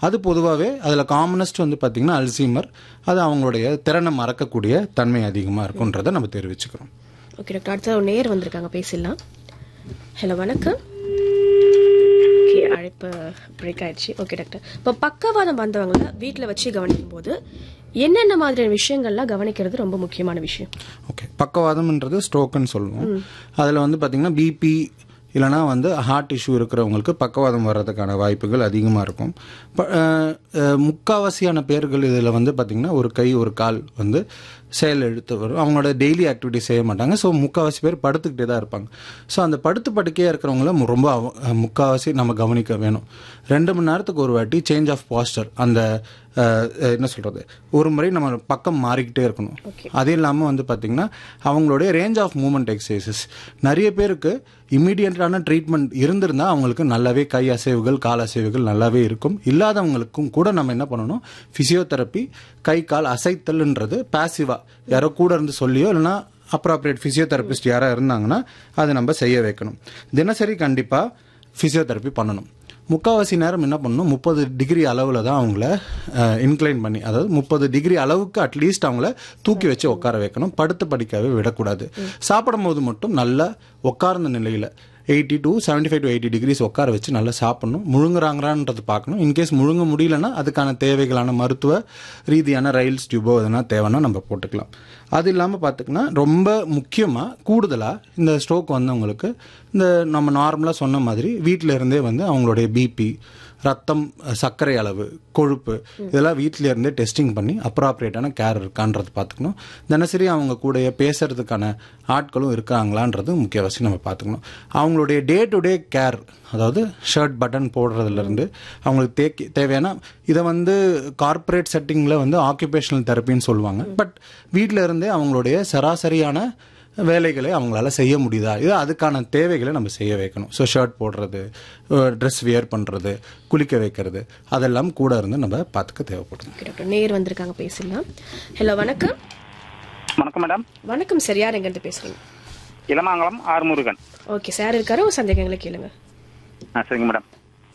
அது பொதுவாகவே அதில் காமனஸ்ட் வந்து பார்த்திங்கன்னா அல்சீமர் அது அவங்களுடைய திறனை மறக்கக்கூடிய தன்மை அதிகமாக இருக்குன்றதை நம்ம தெரிவிச்சுக்கிறோம் ஓகே டாக்டர் அடுத்த ஒரு நேர் வந்திருக்காங்க பேசிடலாம் ஹலோ வணக்கம் ஓகே அழைப்பு பிரேக் ஆயிடுச்சு ஓகே டாக்டர் இப்போ பக்கவாதம் வந்தவங்கள வீட்டில் வச்சு கவனிக்கும் போது என்னென்ன மாதிரியான விஷயங்கள்லாம் கவனிக்கிறது ரொம்ப முக்கியமான விஷயம் ஓகே பக்கவாதம்ன்றது ஸ்ட்ரோக்குன்னு சொல்லுவோம் அதில் வந்து பார்த்திங்கன்னா பிபி இல்லைனா வந்து ஹார்ட் இஷ்யூ இருக்கிறவங்களுக்கு பக்கவாதம் வர்றதுக்கான வாய்ப்புகள் அதிகமாக இருக்கும் ப- அஹ், அஹ், முக்காவாசியான பேர்கள் இதில் வந்து பார்த்திங்கன்னா ஒரு கை ஒரு கால் வந்து செயல் எடுத்து வரும் அவங்களோட டெய்லி ஆக்டிவிட்டி செய்ய மாட்டாங்க ஸோ முக்கால்வாசி பேர் படுத்துக்கிட்டே தான் இருப்பாங்க ஸோ அந்த படுத்து படுக்கையாக இருக்கிறவங்கள மு- ரொம்ப அவ- அஹ், முக்கால்வாசி நம்ம கவனிக்க வேணும் ரெண்டு மணி நேரத்துக்கு ஒரு வாட்டி சேஞ்ச் ஆஃப் பாஸ்டர் அந்த அஹ், அஹ், என்ன சொல்கிறது ஒரு முறை நம்ம பக்கம் மாறிக்கிட்டே இருக்கணும் அது இல்லாமல் வந்து பார்த்திங்கன்னா அவங்களுடைய ரேஞ்ச் ஆஃப் மூமெண்ட் எக்ஸசைசஸ் நிறைய பேருக்கு இம்மீடியட்டான ட்ரீட்மெண்ட் இருந்திருந்தால் அவங்களுக்கு நல்லாவே கை அசைவுகள் கால் அசைவுகள் நல்லாவே இருக்கும் இல்லாதவங்களுக்கும் கூட நம்ம என்ன பண்ணணும் ஃபிசியோதெரப்பி கை கால் அசைத்தல்ன்றது பாசிவாக யாரோ கூட இருந்து சொல்லியோ இல்லைன்னா அப்ராப்ரியேட் ஃபிசியோதெரபிஸ்ட் யாராக இருந்தாங்கன்னா அதை நம்ம செய்ய வைக்கணும் தினசரி கண்டிப்பாக ஃபிசியோதெரப்பி பண்ணணும் முக்காவாசி நேரம் என்ன பண்ணணும் முப்பது டிகிரி அளவில் தான் அவங்கள இன்க்ளைன் பண்ணி அதாவது முப்பது டிகிரி அளவுக்கு அட்லீஸ்ட் அவங்கள தூக்கி வச்சு உட்கார வைக்கணும் படுத்து படிக்கவே விடக்கூடாது சாப்பிடும் போது மட்டும் நல்லா உட்கார்ந்த நிலையில் eighty to seventy five to eighty degrees உட்கார வச்சு நல்லா சாப்பிடணும் முழுங்குறாங்களான்றது பார்க்கணும் இன்கேஸ் முழுங்க முடியலன்னா அதுக்கான தேவைகளான மருத்துவ ரீதியான ரயில்ஸ் டியூபோ எதனா தேவைன்னா நம்ம போட்டுக்கலாம் அது இல்லாமல் பார்த்துக்கினா ரொம்ப முக்கியமாக கூடுதலாக இந்த ஸ்ட்ரோக் வந்தவங்களுக்கு இந்த நம்ம நார்மலாக சொன்ன மாதிரி வீட்டில இருந்தே வந்து அவங்களுடைய பிபி ரத்தம் சர்க்கரை அளவு கொழுப்பு இதெல்லாம் வீட்டில இருந்தே டெஸ்டிங் பண்ணி அப்ராப்ரியேட்டான கேர் இருக்கான்றது பார்த்துக்கணும் தினசரி அவங்க கூட பேசுறதுக்கான ஆட்களும் இருக்காங்களான்றது முக்கியவாசி நம்ம பார்த்துக்கணும் அவங்களுடைய டே டு டே கேர் அதாவது ஷர்ட் பட்டன் போடுறதுலேருந்து அவங்களுக்கு தேக்கி தேவையான இதை வந்து கார்ப்பரேட் செட்டிங்கில் வந்து ஆக்குபேஷனல் தெரப்பின்னு சொல்லுவாங்க பட் வீட்டில இருந்தே அவங்களுடைய சராசரியான வேலைகளை அவங்களால செய்ய முடியுதா இது அதுக்கான தேவைகளை நம்ம செய்ய வைக்கணும் ஸோ ஷர்ட் போடுறது ட்ரெஸ் வியர் பண்ணுறது குளிக்க வைக்கிறது அதெல்லாம் கூட இருந்து நம்ம பார்த்துக்க தேவைப்படும் ஓகே டாக்டர் நேர் வந்திருக்காங்க பேசிடலாம் ஹலோ வணக்கம் வணக்கம் மேடம் வணக்கம் சார் யார் எங்கேருந்து பேசுறீங்க இளமாங்கலம் ஆறுமுருகன் ஓகே சார் இருக்காரு ஒரு சந்தேகங்களை கேளுங்க ஆ சரிங்க மேடம்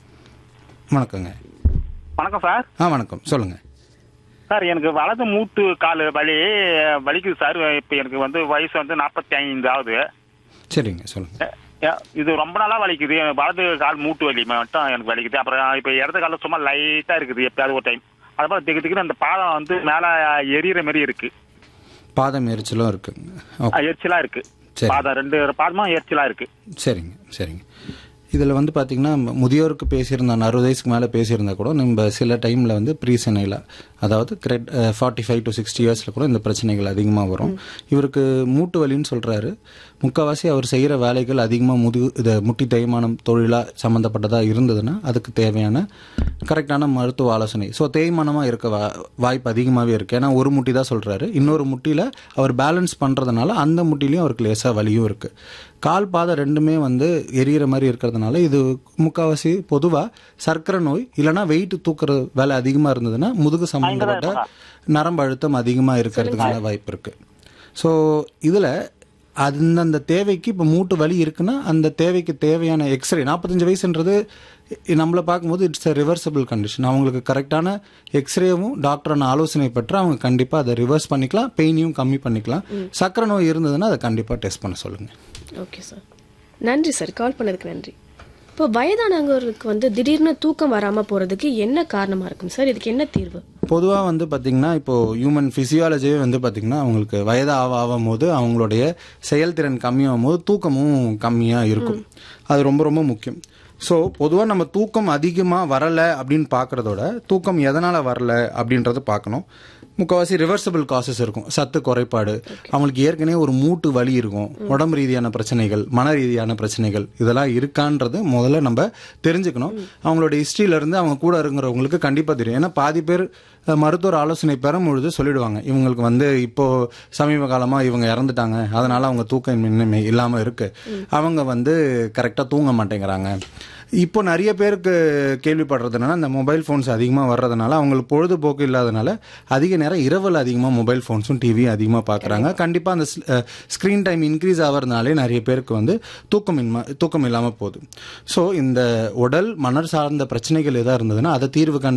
வணக்கங்க வணக்கம் சார் ஆ வணக்கம் சொல்லுங்கள் சார் எனக்கு வலது மூட்டு கால் வலி வலிக்குது சார் இப்போ எனக்கு வந்து வயசு வந்து நாற்பத்தி ஐந்து ஆகுது சரிங்க சொல்லுங்கள் அஹ், அஹ், இது ரொம்ப நாளா வலிக்குது வலது கால் மூட்டு வலி மட்டும் எனக்கு வலிக்குது அப்புறம் இப்போ இடது காலில் சும்மா லைட்டா இருக்குது எப்பயாவது ஒரு டைம் அதுபோல் திக்கு திக்குன்னு அந்த பாதம் வந்து மேலே எரியற மாதிரி இருக்கு பாதம் எரிச்சலும் இருக்குங்க ஓகே அஹ், எரிச்சலா இருக்கு சரி. பாதம் ரெண்டு பாதமும் எரிச்சலா இருக்கு சரிங்க சரிங்க இதில் வந்து பார்த்திங்கன்னா முதியோருக்கு பேசியிருந்தா அறுபது வயசுக்கு மேலே பேசியிருந்தா கூட நம்ம சில டைமில் வந்து ப்ரீசனையில் அதாவது கிரெட் ஃபார்ட்டி ஃபைவ் டு சிக்ஸ்டி இயர்ஸில் கூட இந்த பிரச்சனைகள் அதிகமாக வரும் இவருக்கு மூட்டு வலின்னு சொல்கிறாரு முக்கால்வாசி அவர் செய்கிற வேலைகள் அதிகமாக முது இதை முட்டி தேய்மானம் தொழிலாக சம்மந்தப்பட்டதாக இருந்ததுன்னா அதுக்கு தேவையான கரெக்டான மருத்துவ ஆலோசனை ஸோ தேய்மானமாக இருக்க வா வாய்ப்பு அதிகமாகவே இருக்குது ஏன்னா ஒரு முட்டி தான் சொல்கிறாரு இன்னொரு முட்டியில் அவர் பேலன்ஸ் பண்ணுறதுனால அந்த முட்டிலையும் அவருக்கு லேசாக வலியும் இருக்குது கால் பாதம் ரெண்டுமே வந்து எரியிற மாதிரி இருக்கிறதுனால இது முக்கால்வாசி பொதுவாக சர்க்கரை நோய் இல்லைன்னா வெயிட் தூக்குற வேலை அதிகமாக இருந்ததுன்னா முதுகு சம்பந்தப்பட்ட நரம்பு அழுத்தம் அதிகமாக இருக்கிறதுக்கான வாய்ப்பு இருக்குது ஸோ இதில் அந்தந்த தேவைக்கு இப்போ மூட்டு வலி இருக்குன்னா அந்த தேவைக்கு தேவையான எக்ஸ்ரே நாற்பத்தஞ்சு வயசுன்றது நம்மளை பார்க்கும்போது இட்ஸ் அ ரிவர்சபிள் கண்டிஷன் அவங்களுக்கு கரெக்டான எக்ஸ்ரேவும் டாக்டரான ஆலோசனை பெற்று அவங்க கண்டிப்பாக அதை ரிவர்ஸ் பண்ணிக்கலாம் பெயினையும் கம்மி பண்ணிக்கலாம் சர்க்கரை நோய் இருந்ததுன்னா அதை கண்டிப்பாக டெஸ்ட் பண்ண சொல்லுங்கள் ஓகே சார் நன்றி சார் கால் பண்ணதுக்கு நன்றி இப்போ வயதானவங்களுக்கு வந்து திடீர்னு தூக்கம் வராம போறதுக்கு என்ன காரணமா இருக்கும் சார் இதுக்கு என்ன தீர்வு பொதுவாக வந்து பார்த்திங்கன்னா இப்போது ஹியூமன் ஃபிசியாலஜியே வந்து பார்த்திங்கன்னா அவங்களுக்கு வயது ஆக ஆகும் போது அவங்களுடைய செயல்திறன் கம்மியாகும் போது தூக்கமும் கம்மியாக இருக்கும் அது ரொம்ப ரொம்ப முக்கியம் ஸோ பொதுவாக நம்ம தூக்கம் அதிகமாக வரலை அப்படின்னு பார்க்குறதோட தூக்கம் எதனால் வரல அப்படின்றத பார்க்கணும் முக்கால்வாசி ரிவர்சபிள் காசஸ் இருக்கும் சத்து குறைபாடு அவங்களுக்கு ஏற்கனவே ஒரு மூட்டு வலி இருக்கும் உடம்பு ரீதியான பிரச்சனைகள் மன ரீதியான பிரச்சனைகள் இதெல்லாம் இருக்கான்றது முதல்ல நம்ம தெரிஞ்சுக்கணும் அவங்களோட ஹிஸ்ட்ரியில இருந்து அவங்க கூட இருக்கிறவங்களுக்கு கண்டிப்பாக தெரியும் ஏன்னா பாதி பேர் அஹ், மருத்துவர் ஆலோசனை பெறும் பொழுது சொல்லிடுவாங்க இவங்களுக்கு வந்து இப்போ சமீப காலமாக இவங்க இறந்துட்டாங்க அதனால அவங்க தூக்க இன்மை இல்லாமல் இருக்கு அவங்க வந்து கரெக்டாக தூங்க மாட்டேங்கிறாங்க இப்போ நிறைய பேருக்கு கேள்விப்படுறது என்னன்னா இந்த மொபைல் ஃபோன்ஸ் அதிகமாக வர்றதுனால அவங்களுக்கு பொழுதுபோக்கு இல்லாதனால அதிக நேரம் இரவில் அதிகமாக மொபைல் ஃபோன்ஸும் டிவியும் அதிகமாக பார்க்குறாங்க கண்டிப்பாக அந்த ஸ்க்ரீன் டைம் இன்க்ரீஸ் ஆகிறதுனாலே நிறைய பேருக்கு வந்து தூக்கம் இன்மை தூக்கம் இல்லாமல் போகுது ஸோ இந்த உடல் மனர் சார்ந்த பிரச்சனைகள் எதாக இருந்ததுன்னா அதை தீர்வு கண்டு